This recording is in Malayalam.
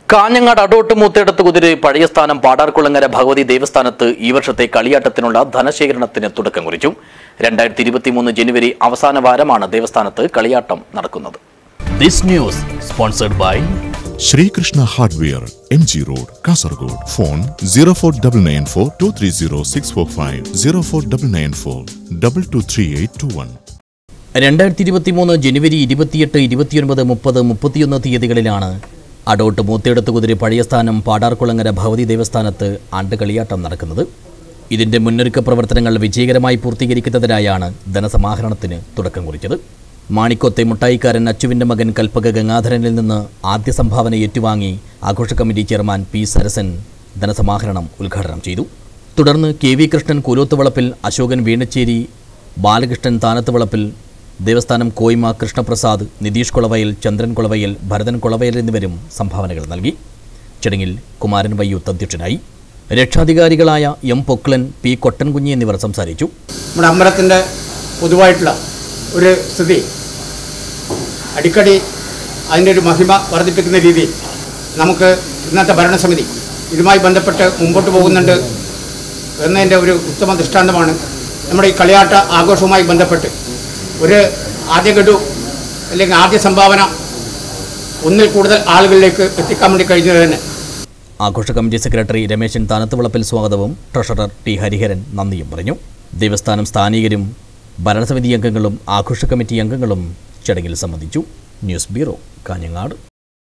കാഞ്ഞങ്ങാട് അടോട്ട് മൂത്തേടത്ത് കുതിര് പഴയ സ്ഥാനം പാടാർകുളങ്ങര ഭഗവതി ദേവസ്ഥാനത്ത് ഈ വർഷത്തെ കളിയാട്ടത്തിനുള്ള ധനശേഖരണത്തിന് തുടക്കം കുറിച്ചു രണ്ടായിരത്തി ഇരുപത്തിമൂന്ന് ജനുവരി അവസാന വാരമാണ് ദേവസ്ഥാനത്ത് കളിയാട്ടം നടക്കുന്നത് This news sponsored by Sreekrishna hardware M G road Kasaragod phone zero four double nine four two three zero six four five zero four double nine four double two three eight two one രണ്ടായിരത്തി ഇരുപത്തിമൂന്ന് ജനുവരി ഇരുപത്തിയെട്ട് ഇരുപത്തിയൊൻപത് മുപ്പത് മുപ്പത്തിയൊന്ന് തീയതികളിലാണ് അടോട്ട് മൂത്തേടത്ത് കുതിരി പഴയ സ്ഥാനം പാടാർകുളങ്ങര ഭഗവതി ദേവസ്ഥാനത്ത് ആണ്ട് കളിയാട്ടം നടക്കുന്നത് ഇതിന്റെ മുന്നൊരുക്ക പ്രവർത്തനങ്ങൾ വിജയകരമായി പൂർത്തീകരിക്കുന്നതിനായാണ് ധനസമാഹരണത്തിന് തുടക്കം കുറിച്ചത് മാണിക്കോത്തെ മുട്ടായിക്കാരൻ അച്ചുവിന്റെ മകൻ കൽപ്പക ഗംഗാധരനിൽ നിന്ന് ആദ്യ സംഭാവന ഏറ്റുവാങ്ങി ആഘോഷ കമ്മിറ്റി ചെയർമാൻ പി സരസൻ ധനസമാഹരണം ഉദ്ഘാടനം ചെയ്തു തുടർന്ന് കെ വി കൃഷ്ണൻ കൂലോത്തുവളപ്പിൽ അശോകൻ വീണച്ചേരി ബാലകൃഷ്ണൻ താനത്തുവളപ്പിൽ ദേവസ്ഥാനം കോയ്മ കൃഷ്ണപ്രസാദ് നിതീഷ് കുളവയൽ ചന്ദ്രൻ കുളവയൽ ഭരതൻ കുളവയൽ എന്നിവരും സംഭാവനകൾ നൽകി ചടങ്ങിൽ കുമാരൻ വയ്യൂത്ത് അധ്യക്ഷനായി രക്ഷാധികാരികളായ എം പൊക്ലൻ പി കൊട്ടൻകുഞ്ഞി എന്നിവർ സംസാരിച്ചു നമ്മുടെ അമ്പലത്തിൻ്റെ പൊതുവായിട്ടുള്ള ഒരു സ്ഥിതി അടിക്കടി അതിൻ്റെ ഒരു മഹിമ വർദ്ധിപ്പിക്കുന്ന രീതിയിൽ നമുക്ക് ഇന്നത്തെ ഭരണസമിതി ഇതുമായി ബന്ധപ്പെട്ട് മുമ്പോട്ട് പോകുന്നുണ്ട് എന്നതിൻ്റെ ഒരു ഉത്തമ ദൃഷ്ടാന്തമാണ് നമ്മുടെ ഈ കളിയാട്ട ആഘോഷവുമായി ബന്ധപ്പെട്ട് ഒരു ആദ്യ ഗഡു അല്ലെങ്കിൽ ആദ്യ സംഭാവന ഒന്നിൽ കൂടുതൽ ആളുകളിലേക്ക് എത്തിക്കാൻ വേണ്ടി കഴിഞ്ഞത് തന്നെ ആഘോഷ കമ്മിറ്റി സെക്രട്ടറി രമേശൻ താനത്തുവളപ്പിൽ സ്വാഗതവും ട്രഷറർ ടി ഹരിഹരൻ നന്ദിയും പറഞ്ഞു ദേവസ്ഥാനം സ്ഥാനികരും ഭരണസമിതി അംഗങ്ങളും ആഘോഷ കമ്മിറ്റി അംഗങ്ങളും ചടങ്ങിൽ സംബന്ധിച്ചു ന്യൂസ് ബ്യൂറോ കാഞ്ഞങ്ങാട്